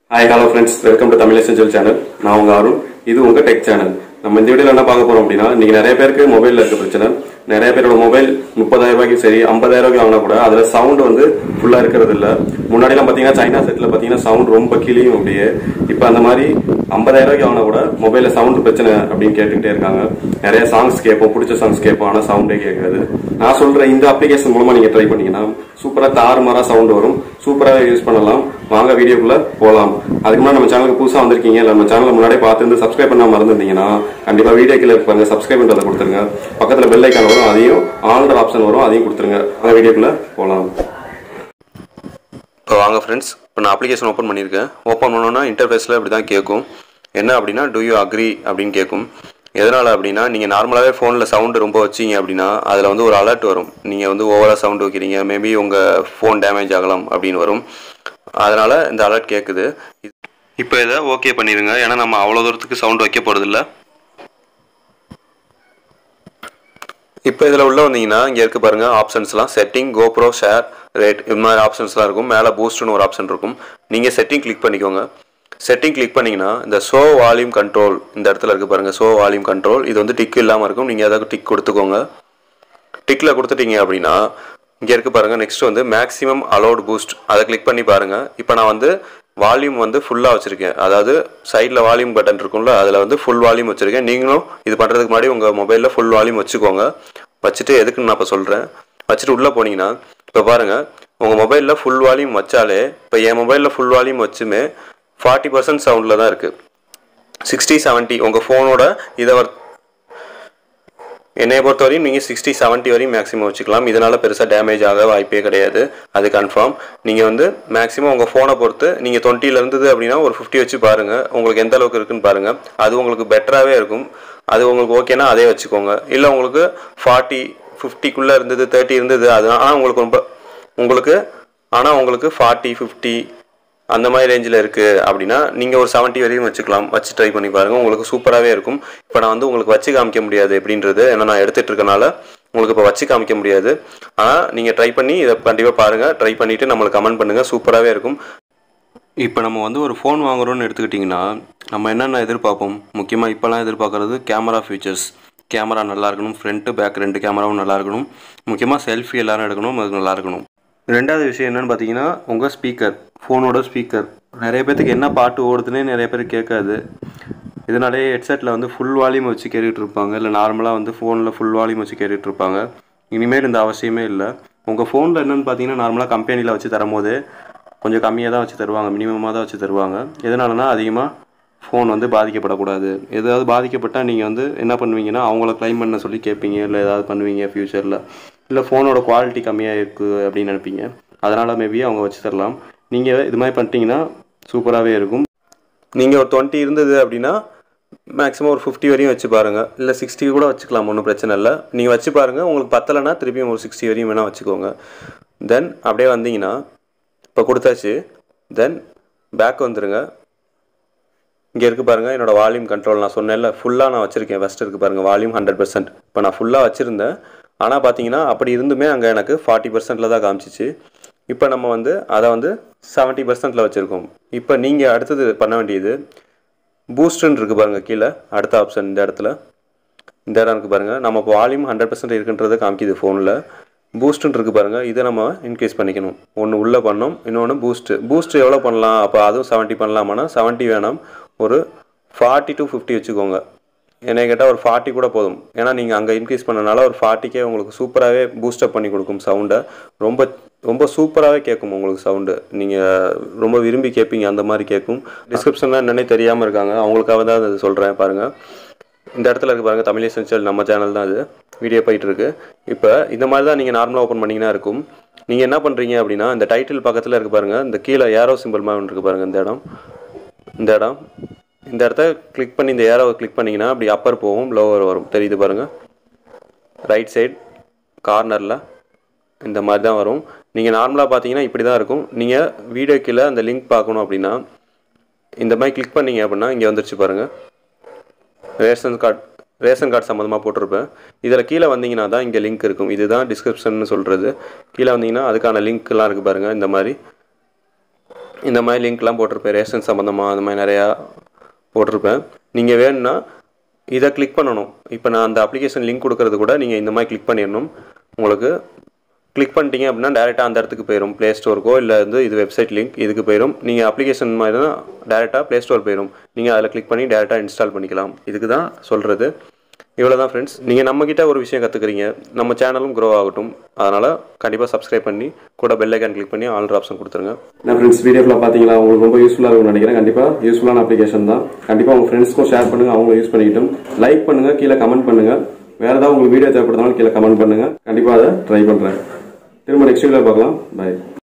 hi hello friends welcome to Tamil essential channel நான் உங்க அருண் இது உங்க டெக் சேனல் நம்ம இந்த வீடியோல என்ன பார்க்க போறோம் அப்படின்னா இன்னைக்கு நிறைய பேருக்கு மொபைல்ல இருக்க பிரச்சனை நிறைய பேரோட மொபைல் முப்பதாயிரம் ரூபாய்க்கு சரி ஐம்பதாயிரம் ரூபாய்க்கு வாங்கினா கூட அதுல சவுண்ட் வந்து ஃபுல்லா இருக்கிறது இல்ல முன்னாடி எல்லாம் பாத்தீங்கன்னா சைனா செட்ல பாத்தீங்கன்னா சவுண்ட் ரொம்ப கிளியும் அப்படியே இப்போ அந்த மாதிரி ஐம்பதாயிரம் ரூபாய்க்கு வாங்கினா கூட மொபைல்ல சவுண்ட் பிரச்சனை அப்படின்னு கேட்டுக்கிட்டே இருக்காங்க நிறைய சாங்ஸ் கேட்போம் பிடிச்ச சாங்ஸ் கேட்போம் ஆனா சவுண்டே கேட்காது நான் சொல்ற இந்த அப்ளிகேஷன் மூலமா நீங்க ட்ரை பண்ணீங்கன்னா சூப்பரா தாறுமாறா சவுண்ட் வரும் சூப்பராக யூஸ் பண்ணலாம் வாங்க வீடியோக்குள்ள போலாம் அதுக்கு முன்னாடி நம்ம சேனலுக்கு புதுசா வந்திருக்கீங்க இல்ல நம்ம சேனலை முன்னாடியே பார்த்து இருந்து சப்ஸ்கிரைப் பண்ணாம மறந்துருந்தீங்கன்னா கண்டிப்பா வீடியோ கீழே பாருங்க சப்ஸ்கிரைப் பண்றதை கொடுத்துருங்க பக்கத்துல பெல் ஐக்கான் வரும் அதையும் ஆல்ற ஆப்ஷன் வரும் அதையும் கொடுத்துருங்க வாங்க வீடியோக்குள்ள போலாம் இப்போ வாங்க ஃப்ரெண்ட்ஸ் இப்போ நான் அப்ளிகேஷன் ஓப்பன் பண்ணியிருக்கேன் ஓப்பன் பண்ணோன்னா இன்டர்ஃபேஸில் இப்படி தான் கேட்கும் என்ன அப்படின்னா டு யூ அக்ரி அப்படின்னு கேட்கும் எதனால் அப்படின்னா நீங்கள் நார்மலாகவே ஃபோனில் சவுண்டு ரொம்ப வச்சீங்க அப்படின்னா அதில் வந்து ஒரு அலர்ட் வரும் நீங்கள் வந்து ஓவராக சவுண்டு வைக்கிறீங்க மேபி உங்கள் ஃபோன் டேமேஜ் ஆகலாம் அப்படின்னு வரும் அதனால் இந்த அலர்ட் கேட்குது இப்போ இதை ஓகே பண்ணிடுங்க ஏன்னா நம்ம அவ்வளோ தூரத்துக்கு சவுண்ட் வைக்க போகிறதில்ல இப்போ இதில் உள்ள வந்தீங்கன்னா இங்கே இருக்க பாருங்க ஆப்ஷன்ஸ்லாம் செட்டிங் கோப்ரோ ஷேர் ரேட் இது மாதிரி ஆப்ஷன்ஸ்லாம் இருக்கும் மேலே பூஸ்ட்னு ஒரு ஆப்ஷன் இருக்கும் நீங்கள் செட்டிங் கிளிக் பண்ணிக்கோங்க செட்டிங் கிளிக் பண்ணீங்கன்னா இந்த ஷோ வால்யூம் கண்ட்ரோல் இந்த இடத்துல இருக்கு பாருங்க ஷோ வால்யூம் கண்ட்ரோல் இது வந்து டிக் இல்லாமல் இருக்கும் நீங்கள் ஏதாவது டிக் கொடுத்துக்கோங்க டிக்கில் கொடுத்துட்டீங்க அப்படின்னா இங்கே இருக்கு பாருங்க நெக்ஸ்ட் வந்து மேக்ஸிமம் அலோட் பூஸ்ட் அதை கிளிக் பண்ணி பாருங்க இப்போ நான் வந்து வால்யூம் வந்து ஃபுல்லாக வச்சுருக்கேன் அதாவது சைடில் வால்யூம் பட்டன் இருக்கும்ல அதில் வந்து ஃபுல் வால்யூம் வச்சுருக்கேன் நீங்களும் இது பண்ணுறதுக்கு முன்னாடி உங்கள் மொபைலில் ஃபுல் வால்யூம் வச்சுக்கோங்க வச்சுட்டு எதுக்குன்னு நான் இப்போ சொல்கிறேன் வச்சுட்டு உள்ளே போனீங்கன்னா இப்போ பாருங்கள் உங்கள் மொபைலில் ஃபுல் வால்யூம் வச்சாலே இப்போ என் மொபைலில் ஃபுல் வால்யூம் வச்சுமே ஃபார்ட்டி பர்சன்ட் சவுண்டில் தான் இருக்குது சிக்ஸ்டி செவன்ட்டி உங்கள் ஃபோனோட இதை வர் என்னைய பொறுத்த வரையும் நீங்கள் சிக்ஸ்டி செவன்ட்டி வரையும் மேக்ஸிமம் வச்சுக்கலாம் இதனால் பெருசாக டேமேஜ் ஆக வாய்ப்பே கிடையாது அது கன்ஃபார்ம் நீங்கள் வந்து மேக்ஸிமம் உங்கள் ஃபோனை பொறுத்து நீங்கள் டுவெண்ட்டியில் இருந்தது அப்படின்னா ஒரு ஃபிஃப்டி வச்சு பாருங்கள் உங்களுக்கு எந்த அளவுக்கு இருக்குன்னு பாருங்கள் அது உங்களுக்கு பெட்டராகவே இருக்கும் அது உங்களுக்கு ஓகேனா அதே வச்சுக்கோங்க இல்லை உங்களுக்கு ஃபார்ட்டி ஃபிஃப்டிக்குள்ளே இருந்தது தேர்ட்டி இருந்தது அது ஆனால் உங்களுக்கு ரொம்ப உங்களுக்கு ஆனால் உங்களுக்கு ஃபார்ட்டி ஃபிஃப்டி அந்த மாதிரி ரேஞ்சில் இருக்குது அப்படின்னா நீங்கள் ஒரு செவன்ட்டி வரையும் வச்சுக்கலாம் வச்சு ட்ரை பண்ணி பாருங்கள் உங்களுக்கு சூப்பராகவே இருக்கும் இப்போ நான் வந்து உங்களுக்கு வச்சு காமிக்க முடியாது எப்படின்றது ஏன்னா நான் எடுத்துகிட்டு இருக்கனால உங்களுக்கு இப்போ வச்சு காமிக்க முடியாது ஆனால் நீங்கள் ட்ரை பண்ணி இதை கண்டிப்பாக பாருங்கள் ட்ரை பண்ணிவிட்டு நம்மளுக்கு கமெண்ட் பண்ணுங்கள் சூப்பராகவே இருக்கும் இப்போ நம்ம வந்து ஒரு ஃபோன் வாங்குறோம்னு எடுத்துக்கிட்டிங்கன்னா நம்ம என்னென்ன எதிர்பார்ப்போம் முக்கியமாக இப்போலாம் எதிர்பார்க்குறது கேமரா ஃபீச்சர்ஸ் கேமரா நல்லா இருக்கணும் ஃப்ரண்ட்டு பேக் ரெண்டு கேமராவும் நல்லா இருக்கணும் முக்கியமாக செல்ஃபி எல்லாரும் எடுக்கணும் அது நல்லா இருக்கணும் ரெண்டாவது விஷயம் என்னென்னு பார்த்தீங்கன்னா உங்கள் ஸ்பீக்கர் ஃபோனோட ஸ்பீக்கர் நிறைய பேர்த்துக்கு என்ன பாட்டு ஓடுதுன்னே நிறைய பேர் கேட்காது இதனாலே ஹெட்செட்டில் வந்து ஃபுல் வால்யூம் வச்சு கேட்டுட்டு இருப்பாங்க இல்லை நார்மலாக வந்து ஃபோனில் ஃபுல் வால்யூம் வச்சு கேட்டுட்டு இருப்பாங்க இனிமேல் இந்த அவசியமே இல்லை உங்கள் ஃபோனில் என்னென்னு பார்த்தீங்கன்னா நார்மலாக கம்பெனியில் வச்சு தரும்போது கொஞ்சம் கம்மியாக தான் வச்சு தருவாங்க மினிமமாக தான் வச்சு தருவாங்க எதனாலனா அதிகமாக ஃபோன் வந்து பாதிக்கப்படக்கூடாது ஏதாவது பாதிக்கப்பட்டால் நீங்கள் வந்து என்ன பண்ணுவீங்கன்னா அவங்கள க்ளைம் பண்ண சொல்லி கேட்பீங்க இல்லை ஏதாவது பண்ணுவீங்க ஃப்யூச்சரில் இல்லை ஃபோனோட குவாலிட்டி கம்மியாக இருக்குது அப்படின்னு நினைப்பீங்க அதனால் மேபி அவங்க வச்சு தரலாம் நீங்கள் இது மாதிரி பண்ணிட்டீங்கன்னா சூப்பராகவே இருக்கும் நீங்கள் ஒரு டுவெண்ட்டி இருந்தது அப்படின்னா மேக்ஸிமம் ஒரு ஃபிஃப்டி வரையும் வச்சு பாருங்கள் இல்லை சிக்ஸ்டி கூட வச்சுக்கலாம் ஒன்றும் பிரச்சனை இல்லை நீங்கள் வச்சு பாருங்கள் உங்களுக்கு பத்தலைன்னா திருப்பியும் ஒரு சிக்ஸ்டி வரையும் வேணால் வச்சுக்கோங்க தென் அப்படியே வந்தீங்கன்னா இப்போ கொடுத்தாச்சு தென் பேக் வந்துடுங்க இங்கே இருக்குது பாருங்கள் என்னோட வால்யூம் கண்ட்ரோல் நான் சொன்னேன்ல ஃபுல்லாக நான் வச்சுருக்கேன் ஃபஸ்ட் இருக்குது பாருங்கள் வால்யூம் ஹண்ட்ரட் பர்சன்ட் இப்போ நான் ஃபுல்லாக வச்சுருந்தேன் ஆனால் பார்த்தீங்கன்னா அப்படி இருந்துமே அங்கே எனக்கு ஃபார்ட்டி பர்சன்ட்டில் தான் காமிச்சிச்சு இப்போ நம்ம வந்து அதை வந்து செவன்ட்டி பர்சன்ட்டில் வச்சுருக்கோம் இப்போ நீங்கள் அடுத்தது பண்ண வேண்டியது பூஸ்ட்டுன்னு இருக்குது பாருங்கள் கீழே அடுத்த ஆப்ஷன் இந்த இடத்துல இந்த இடம் இருக்குது பாருங்கள் நம்ம இப்போ வால்யூம் ஹண்ட்ரட் பர்சன்ட் இருக்குன்றதை காமிக்குது ஃபோனில் பூஸ்ட்டுன்னு இருக்குது பாருங்கள் இதை நம்ம இன்க்ரீஸ் பண்ணிக்கணும் ஒன்று உள்ளே பண்ணோம் இன்னொன்று பூஸ்ட்டு பூஸ்ட் எவ்வளோ பண்ணலாம் அப்போ அதுவும் செவன்ட்டி பண்ணலாமான்னா செவன்ட்டி வேணாம் ஒரு ஃபார்ட்டி டு ஃபிஃப்டி வச்சுக்கோங்க என்னை கேட்டால் ஒரு ஃபார்ட்டி கூட போதும் ஏன்னா நீங்கள் அங்கே இன்க்ரீஸ் பண்ணனால ஒரு ஃபார்ட்டிக்கே உங்களுக்கு சூப்பராகவே பூஸ்டப் பண்ணி கொடுக்கும் சவுண்டை ரொம்ப ரொம்ப சூப்பராகவே கேட்கும் உங்களுக்கு சவுண்டு நீங்கள் ரொம்ப விரும்பி கேட்பீங்க அந்த மாதிரி கேட்கும் டிஸ்கிரிப்ஷனில் என்னன்னே தெரியாமல் இருக்காங்க அவங்களுக்காக தான் அது சொல்கிறேன் பாருங்கள் இந்த இடத்துல இருக்கு பாருங்கள் தமிழ் எசென்ஷியல் நம்ம சேனல் தான் அது வீடியோ போயிட்டு இருக்கு இப்போ இந்த மாதிரி தான் நீங்கள் நார்மலாக ஓப்பன் பண்ணிங்கன்னா இருக்கும் நீங்கள் என்ன பண்ணுறீங்க அப்படின்னா இந்த டைட்டில் பக்கத்தில் இருக்கு பாருங்கள் இந்த கீழே ஏரோ சிம்பிள் மாதிரி இருக்கு பாருங்கள் இந்த இடம் இந்த இடம் இந்த இடத்த கிளிக் பண்ணி இந்த ஏரோவை கிளிக் பண்ணிங்கன்னா அப்படி அப்பர் போகும் லோவர் வரும் தெரியுது பாருங்கள் ரைட் சைடு கார்னரில் இந்த மாதிரி தான் வரும் நீங்கள் நார்மலாக பார்த்தீங்கன்னா இப்படி தான் இருக்கும் நீங்கள் வீடியோ கீழே அந்த லிங்க் பார்க்கணும் அப்படின்னா இந்த மாதிரி கிளிக் பண்ணீங்க அப்படின்னா இங்கே வந்துருச்சு பாருங்கள் ரேஷன் கார்டு ரேஷன் கார்டு சம்மந்தமாக போட்டிருப்பேன் இதில் கீழே வந்தீங்கன்னா தான் இங்கே லிங்க் இருக்கும் இதுதான் டிஸ்கிரிப்ஷன் சொல்கிறது கீழே வந்தீங்கன்னா அதுக்கான லிங்க்லாம் இருக்குது பாருங்கள் இந்த மாதிரி இந்த மாதிரி லிங்க்லாம் போட்டிருப்பேன் ரேஷன் சம்மந்தமாக அந்த மாதிரி நிறையா போட்டிருப்பேன் நீங்கள் வேணும்னா இதை கிளிக் பண்ணணும் இப்போ நான் அந்த அப்ளிகேஷன் லிங்க் கொடுக்கறது கூட நீங்கள் இந்த மாதிரி கிளிக் பண்ணிடணும் உங்களுக்கு கிளிக் பண்ணிட்டீங்க அப்படின்னா டேரெக்டாக அந்த இடத்துக்கு போயிடும் ப்ளே ஸ்டோருக்கோ இல்லை வந்து இது வெப்சைட் லிங்க் இதுக்கு போயிடும் நீங்கள் அப்ளிகேஷன் மாதிரி தான் டேரெக்டாக ப்ளே ஸ்டோர் போயிடும் நீங்கள் அதில் கிளிக் பண்ணி டேரெக்டாக இன்ஸ்டால் பண்ணிக்கலாம் இதுக்கு தான் சொல்கிறது இவ்வளோ தான் ஃப்ரெண்ட்ஸ் நீங்கள் நம்மக்கிட்ட ஒரு விஷயம் கற்றுக்குறீங்க நம்ம சேனலும் க்ரோ ஆகட்டும் அதனால் கண்டிப்பாக சப்ஸ்கிரைப் பண்ணி கூட பெல் ஐக்கான் கிளிக் பண்ணி ஆல் ஆப்ஷன் கொடுத்துருங்க நான் ஃப்ரெண்ட்ஸ் வீடியோவில் பார்த்தீங்களா உங்களுக்கு ரொம்ப யூஸ்ஃபுல்லாக இருக்கும்னு நினைக்கிறேன் கண்டிப்பாக யூஸ்ஃபுல்லான அப்ளிகேஷன் தான் கண்டிப்பாக உங்கள் ஃப்ரெண்ட்ஸ்க்கும் ஷேர் பண்ணுங்க அவங்க யூஸ் பண்ணிக்கிட்டும் லைக் பண்ணுங்க கீழே கமெண்ட் பண்ணுங்க வேற ஏதாவது உங்களுக்கு வீடியோ தேவைப்படுறதாலும் கீழே கமெண்ட் பண்ணுங்க கண்டிப்பாக அதை ட்ரை பண்ணுறேன் திரும்ப நெக்ஸ்ட் வீடியோ பார்க்கலாம் பை